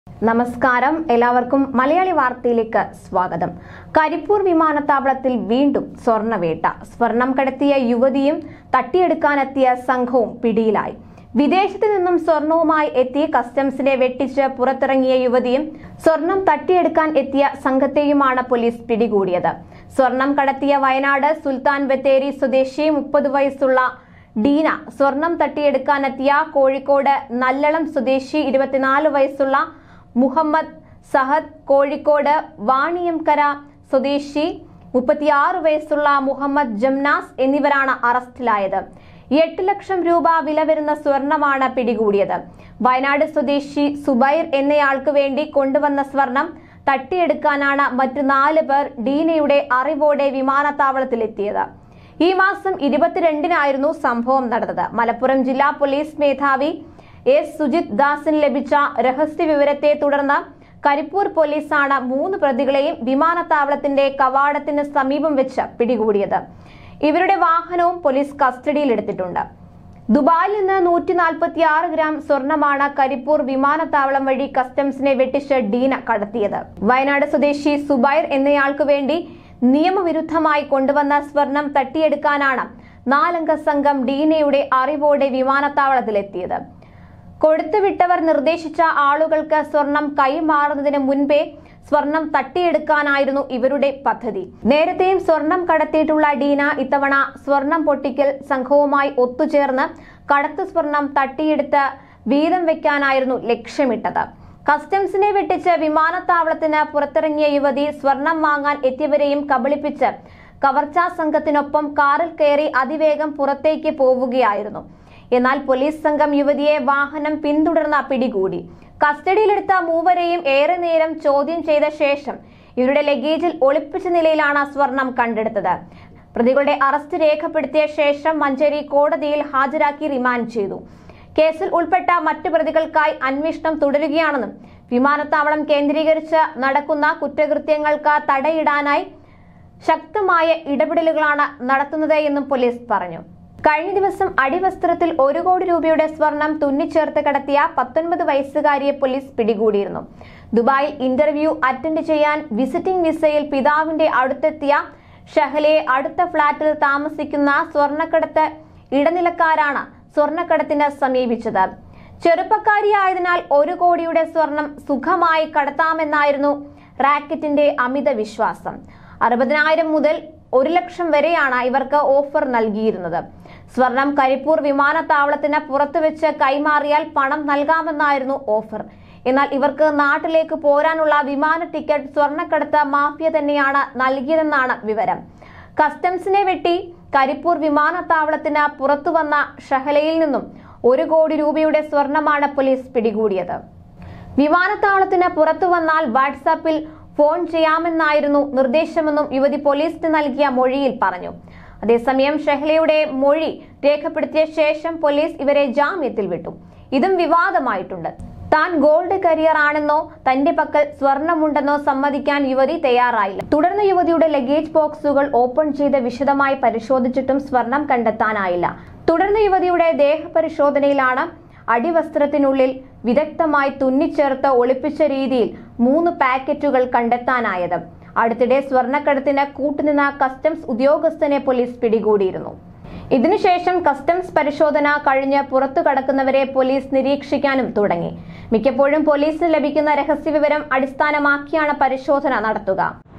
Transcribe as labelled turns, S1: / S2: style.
S1: നമസ്കാരം എല്ലാവർക്കും മലയാളി വാർത്തയിലേക്ക് സ്വാഗതം കരിപ്പൂർ വിമാനത്താവളത്തിൽ വീണ്ടും സ്വർണ്ണവേട്ട സ്വർണം കടത്തിയ യുവതിയും തട്ടിയെടുക്കാനെത്തിയ സംഘവും പിടിയിലായി വിദേശത്ത് നിന്നും സ്വർണവുമായി എത്തി കസ്റ്റംസിനെ വെട്ടിച്ച് പുറത്തിറങ്ങിയ യുവതിയും സ്വർണം തട്ടിയെടുക്കാൻ എത്തിയ സംഘത്തെയുമാണ് പോലീസ് പിടികൂടിയത് സ്വർണം കടത്തിയ വയനാട് സുൽത്താൻ ബത്തേരി സ്വദേശി മുപ്പത് വയസ്സുള്ള ഡീന സ്വർണം തട്ടിയെടുക്കാനെത്തിയ കോഴിക്കോട് നല്ലളം സ്വദേശി ഇരുപത്തിനാല് വയസ്സുള്ള മുഹമ്മദ് സഹദ് കോഴിക്കോട് വാണിയംകര സ്വദേശി മുപ്പത്തിയാറ് വയസ്സുള്ള മുഹമ്മദ് ജംനാസ് എന്നിവരാണ് അറസ്റ്റിലായത് എട്ട് ലക്ഷം രൂപ വില വരുന്ന സ്വർണമാണ് പിടികൂടിയത് വയനാട് സ്വദേശി സുബൈർ എന്നയാൾക്ക് വേണ്ടി കൊണ്ടുവന്ന സ്വർണം തട്ടിയെടുക്കാനാണ് മറ്റു നാല് പേർ ഡീനയുടെ അറിവോടെ വിമാനത്താവളത്തിലെത്തിയത് ഈ മാസം ഇരുപത്തിരണ്ടിനായിരുന്നു സംഭവം നടന്നത് മലപ്പുറം ജില്ലാ പോലീസ് മേധാവി എസ് സുജിത് ദാസിന് ലഭിച്ച രഹസ്യ വിവരത്തെ തുടർന്ന് കരിപ്പൂർ പോലീസാണ് മൂന്ന് പ്രതികളെയും വിമാനത്താവളത്തിന്റെ കവാടത്തിന് സമീപം വെച്ച് പിടികൂടിയത് ഇവരുടെ വാഹനവും പോലീസ് കസ്റ്റഡിയിലെടുത്തിട്ടുണ്ട് ദുബായിൽ നിന്ന് നൂറ്റി നാൽപ്പത്തി ആറ് ഗ്രാം സ്വർണമാണ് കരിപ്പൂർ വിമാനത്താവളം വഴി കസ്റ്റംസിനെ വെട്ടിച്ച് ഡീന കടത്തിയത് വയനാട് സ്വദേശി സുബൈർ എന്നയാൾക്ക് വേണ്ടി നിയമവിരുദ്ധമായി കൊണ്ടുവന്ന സ്വർണം തട്ടിയെടുക്കാനാണ് നാലംഗ സംഘം ഡീനയുടെ അറിവോടെ വിമാനത്താവളത്തിലെത്തിയത് കൊടുത്തുവിട്ടവർ നിർദ്ദേശിച്ച ആളുകൾക്ക് സ്വർണം കൈമാറുന്നതിന് മുൻപേ സ്വർണം തട്ടിയെടുക്കാനായിരുന്നു ഇവരുടെ പദ്ധതി നേരത്തെയും സ്വർണം കടത്തിയിട്ടുള്ള ഡീന ഇത്തവണ സ്വർണം പൊട്ടിക്കൽ സംഘവുമായി ഒത്തുചേർന്ന് കടത്തു സ്വർണം തട്ടിയെടുത്ത് വീതം വെക്കാനായിരുന്നു ലക്ഷ്യമിട്ടത് കസ്റ്റംസിനെ വെട്ടിച്ച് വിമാനത്താവളത്തിന് പുറത്തിറങ്ങിയ യുവതി സ്വർണം വാങ്ങാൻ എത്തിയവരെയും കബളിപ്പിച്ച് കവർച്ചാ സംഘത്തിനൊപ്പം കാറിൽ കയറി അതിവേഗം പുറത്തേക്ക് പോവുകയായിരുന്നു എന്നാൽ പോലീസ് സംഘം യുവതിയെ വാഹനം പിന്തുടർന്ന പിടികൂടി കസ്റ്റഡിയിലെടുത്ത മൂവരെയും ഏറെ നേരം ചോദ്യം ചെയ്ത ശേഷം ഇവരുടെ ലഗേജിൽ ഒളിപ്പിച്ച നിലയിലാണ് സ്വർണം കണ്ടെടുത്തത് പ്രതികളുടെ അറസ്റ്റ് രേഖപ്പെടുത്തിയ ശേഷം മഞ്ചേരി കോടതിയിൽ ഹാജരാക്കി റിമാൻഡ് ചെയ്തു കേസിൽ ഉൾപ്പെട്ട മറ്റു പ്രതികൾക്കായി അന്വേഷണം തുടരുകയാണെന്നും വിമാനത്താവളം കേന്ദ്രീകരിച്ച് നടക്കുന്ന കുറ്റകൃത്യങ്ങൾക്ക് തടയിടാനായി ശക്തമായ ഇടപെടലുകളാണ് നടത്തുന്നത് എന്നും പോലീസ് പറഞ്ഞു കഴിഞ്ഞ ദിവസം അടിവസ്ത്രത്തിൽ ഒരു കോടി രൂപയുടെ സ്വർണം തുന്നിച്ചേർത്ത് കടത്തിയ പത്തൊൻപത് വയസ്സുകാരിയെ പോലീസ് പിടികൂടിയിരുന്നു ദുബായിൽ ഇന്റർവ്യൂ അറ്റൻഡ് ചെയ്യാൻ വിസിറ്റിംഗ് വിസയിൽ പിതാവിന്റെ അടുത്തെത്തിയ ഷഹലയെ അടുത്ത ഫ്ളാറ്റിൽ താമസിക്കുന്ന സ്വർണ്ണക്കടത്ത് ഇടനിലക്കാരാണ് സ്വർണ്ണക്കടത്തിന് സമീപിച്ചത് ചെറുപ്പക്കാരിയായതിനാൽ ഒരു കോടിയുടെ സ്വർണം സുഖമായി കടത്താമെന്നായിരുന്നു റാക്കറ്റിന്റെ അമിത വിശ്വാസം അറുപതിനായിരം മുതൽ ഒരു ലക്ഷം വരെയാണ് ഇവർക്ക് ഓഫർ നൽകിയിരുന്നത് സ്വർണം കരിപ്പൂർ വിമാനത്താവളത്തിന് പുറത്തുവെച്ച് കൈമാറിയാൽ പണം നൽകാമെന്നായിരുന്നു ഓഫർ എന്നാൽ ഇവർക്ക് നാട്ടിലേക്ക് പോരാനുള്ള വിമാന ടിക്കറ്റ് സ്വർണ്ണക്കടത്ത് മാഫിയ തന്നെയാണ് നൽകിയതെന്നാണ് വിവരം കസ്റ്റംസിനെ വെട്ടി കരിപ്പൂർ വിമാനത്താവളത്തിന് പുറത്തുവന്ന ഷഹലയിൽ നിന്നും ഒരു കോടി രൂപയുടെ സ്വർണമാണ് പോലീസ് പിടികൂടിയത് വിമാനത്താവളത്തിന് പുറത്തു വന്നാൽ വാട്സാപ്പിൽ ഫോൺ ചെയ്യാമെന്നായിരുന്നു നിർദ്ദേശമെന്നും യുവതി പോലീസിന് നൽകിയ മൊഴിയിൽ പറഞ്ഞു അതേസമയം ഷെഹ്ലയുടെ മൊഴി രേഖപ്പെടുത്തിയ ശേഷം പോലീസ് ഇവരെ ജാമ്യത്തിൽ വിട്ടു ഇതും വിവാദമായിട്ടുണ്ട് താൻ ഗോൾഡ് കരിയർ ആണെന്നോ തന്റെ പക്കൽ സ്വർണമുണ്ടെന്നോ സമ്മതിക്കാൻ യുവതി തയ്യാറായില്ല തുടർന്ന് യുവതിയുടെ ലഗേജ് ബോക്സുകൾ ഓപ്പൺ ചെയ്ത് വിശദമായി പരിശോധിച്ചിട്ടും സ്വർണം കണ്ടെത്താനായില്ല തുടർന്ന് യുവതിയുടെ ദേഹപരിശോധനയിലാണ് അടിവസ്ത്രത്തിനുള്ളിൽ വിദഗ്ധമായി തുന്നിച്ചേർത്ത് ഒളിപ്പിച്ച രീതിയിൽ മൂന്ന് പാക്കറ്റുകൾ കണ്ടെത്താനായത് അടുത്തിടെ സ്വർണ്ണക്കടത്തിന് കൂട്ടുനിന്ന കസ്റ്റംസ് ഉദ്യോഗസ്ഥനെ പോലീസ് പിടികൂടിയിരുന്നു ഇതിനുശേഷം കസ്റ്റംസ് പരിശോധന കഴിഞ്ഞ് പുറത്തു കടക്കുന്നവരെ പോലീസ് നിരീക്ഷിക്കാനും തുടങ്ങി മിക്കപ്പോഴും പോലീസിന് ലഭിക്കുന്ന രഹസ്യവിവരം അടിസ്ഥാനമാക്കിയാണ് പരിശോധന നടത്തുക